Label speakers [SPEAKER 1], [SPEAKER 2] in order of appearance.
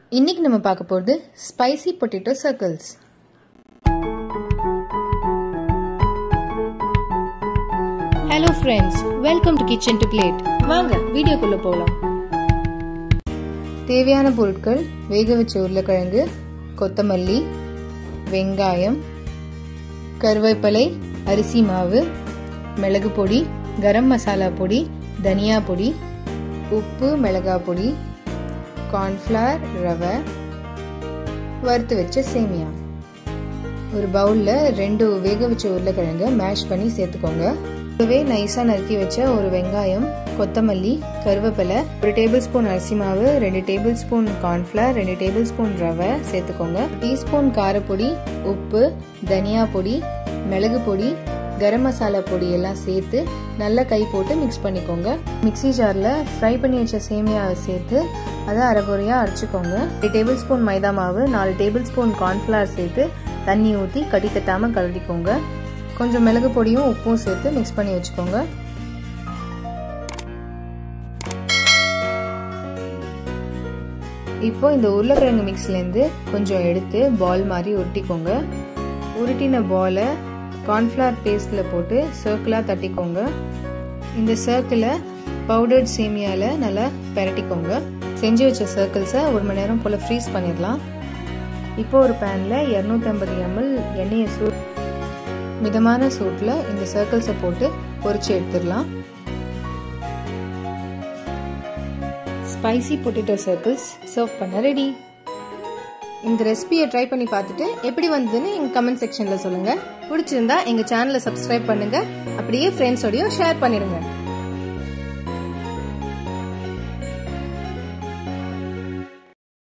[SPEAKER 1] இன்னைக்கு நம்ம பார்க்க போகிறது spicy potato circles hello friends welcome to kitchen to plate வாங்க வீடியோக்குள்ள போகலாம் தேவையான பொருட்கள் வேக வச்ச உருளைக்கிழங்கு கொத்தமல்லி வெங்காயம் கருவேப்பிலை அரிசி மாவு மிளகு பொடி கரம் மசாலா பொடி தனியா பொடி உப்பு மிளகாய் பொடி கார்ன்ஃப்ளவர் ரவை வறுத்து வச்ச சேமியா ஒரு பவுலில் ரெண்டு வேக வச்ச உருளைக்கிழங்கு மேஷ் பண்ணி சேர்த்துக்கோங்க இதுவே நைஸாக நறுக்கி வச்ச ஒரு வெங்காயம் கொத்தமல்லி கருவேப்பிலை ஒரு டேபிள் ஸ்பூன் அரிசி மாவு ரெண்டு டேபிள் ஸ்பூன் கார்ன்ஃப்ளவர் ரெண்டு டேபிள் ஸ்பூன் ரவை சேர்த்துக்கோங்க டீஸ்பூன் காரப்பொடி உப்பு தனியா பொடி மிளகு பொடி கரம் மசாலா பொடி எல்லாம் சேர்த்து நல்லா கை போட்டு மிக்ஸ் பண்ணிக்கோங்க மிக்சி ஜாரில் ஃப்ரை பண்ணி வச்ச சேமியாவை சேர்த்து அதை அரைகுறையாக அரைச்சிக்கோங்க ரெண்டு டேபிள் ஸ்பூன் மைதா மாவு நாலு டேபிள் ஸ்பூன் கார்ன்ஃப்ளவர் சேர்த்து தண்ணி ஊற்றி கட்டி தட்டாமல் கலட்டிக்கோங்க கொஞ்சம் மிளகு பொடியும் உப்பும் சேர்த்து மிக்ஸ் பண்ணி வச்சுக்கோங்க இப்போ இந்த உருளைக்கிழங்கு மிக்ஸ்லேருந்து கொஞ்சம் எடுத்து பால் மாதிரி உருட்டிக்கோங்க உருட்டின பாலை கார்ன்ஃப்ளவர் பேஸ்ட்டில் போட்டு சர்க்கிளாக தட்டிக்கோங்க இந்த சர்க்கிளை பவுடர்ட் சேமியாவில் நல்லா பெரட்டிக்கோங்க செஞ்சு வச்ச சர்க்கிள்ஸை ஒரு மணி நேரம் போல் ஃப்ரீஸ் பண்ணிடலாம் இப்போ ஒரு பேனில் இரநூத்தம்பது எம்எல் எண்ணெயை சூ மிதமான சூட்டில் இந்த சர்க்கிள்ஸை போட்டு பொரிச்சு எடுத்துடலாம் ஸ்பைசி பொட்டேட்டோ சர்க்கிள்ஸ் சர்வ் பண்ண ரெடி இந்த ரெசிபியை ட்ரை பண்ணி பார்த்துட்டு எப்படி வந்ததுன்னு எங்கள் கமெண்ட் செக்ஷனில் சொல்லுங்கள் பிடிச்சிருந்தா எங்கள் சேனலை சப்ஸ்கிரைப் பண்ணுங்கள் அப்படியே ஃப்ரெண்ட்ஸோடையும் ஷேர் பண்ணிடுங்க